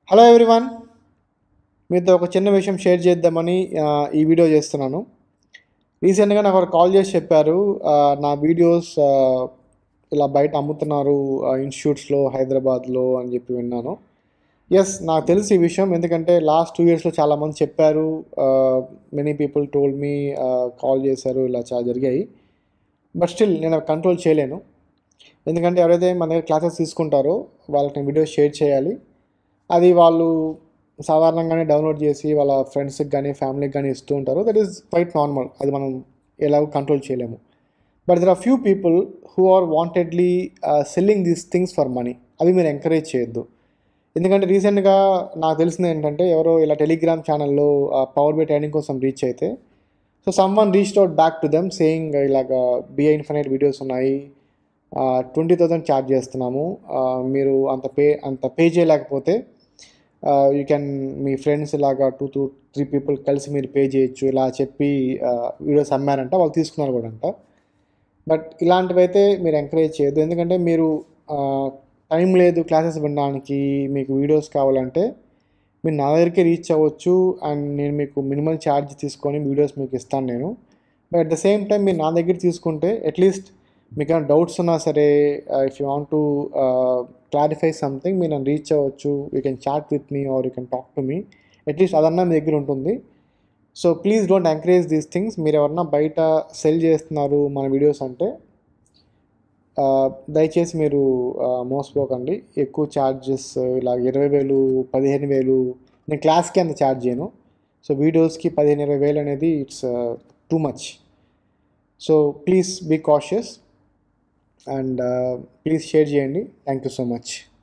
hello everyone మీతో ఒక చిన్న విషయం షేర్ చేద్దామని ఆ, ఈ వీడియో చేస్తున్నాను రీసెంట్గా నాకు ఒకరు కాల్ చేసి చెప్పారు ఆ, నా వీడియోస్ ఆ, ఇలా బయట అమ్ముతున్నారు ఇన్స్టిట్యూట్స్లో హైదరాబాద్లో అని చెప్పి విన్నాను ఎస్ నాకు తెలుసు ఈ విషయం ఎందుకంటే లాస్ట్ టూ ఇయర్స్లో చాలామంది చెప్పారు many people told me call చేశారు ఇలా చాలా జరిగాయి బట్ స్టిల్ నేను కంట్రోల్ చేయలేను ఎందుకంటే ఎవరైతే మన దగ్గర క్లాసెస్ తీసుకుంటారో వాళ్ళకి నేను వీడియోస్ షేర్ చేయాలి అది వాళ్ళు సాధారణంగానే డౌన్లోడ్ చేసి వాళ్ళ ఫ్రెండ్స్కి కానీ ఫ్యామిలీకి కానీ ఇస్తూ ఉంటారు దట్ ఈస్ క్వైట్ నార్మల్ అది మనం ఎలాగో కంట్రోల్ చేయలేము but there are few people who are wantedly selling these things for money అవి మీరు ఎంకరేజ్ చేయొద్దు ఎందుకంటే రీసెంట్గా నాకు తెలిసింది ఏంటంటే ఎవరో ఇలా టెలిగ్రామ్ ఛానల్లో పవర్ బై ట్రైనింగ్ కోసం రీచ్ అయితే so someone reached out back to them saying ఇలాగ బిఐ ఇన్ఫినైట్ వీడియోస్ ఉన్నాయి ట్వంటీ థౌజండ్ ఛార్జ్ చేస్తున్నాము ఆ, మీరు అంత పే అంత పే చేయలేకపోతే యూ కెన్ మీ ఫ్రెండ్స్ ఇలాగా టూ టూ త్రీ పీపుల్ కలిసి మీరు పే చేయొచ్చు ఇలా చెప్పి వీడియోస్ అమ్మారంట వాళ్ళు తీసుకున్నారు కూడా అంట బట్ ఇలాంటివి అయితే మీరు ఎంకరేజ్ చేయొద్దు ఎందుకంటే మీరు టైం లేదు క్లాసెస్ వినడానికి మీకు వీడియోస్ కావాలంటే మీరు నా దగ్గరికి రీచ్ అవ్వచ్చు అండ్ నేను మీకు మినిమం ఛార్జ్ తీసుకొని వీడియోస్ మీకు ఇస్తాను నేను but at the same time మీరు నా దగ్గర తీసుకుంటే అట్లీస్ట్ మీకు ఏమైనా డౌట్స్ ఉన్నా సరే if you want to clarify something మీరు నన్ను రీచ్ అవ్వచ్చు you can chat with me or you can talk to me at least అదన్నా మీ దగ్గర ఉంటుంది so please don't encourage these things మీరు ఎవరన్నా బయట సెల్ చేస్తున్నారు మన వీడియోస్ అంటే ఆ, దయచేసి మీరు ఆ, మోసపోకండి ఎక్కువ ఛార్జెస్ ఇలా ఇరవై వేలు పదిహేను వేలు నేను క్లాస్కి అంత ఛార్జ్ చేయను సో వీడియోస్కి పదిహేను ఇరవై వేలు అనేది it's too much so please be cautious and please share చేయండి థ్యాంక్ యూ సో మచ్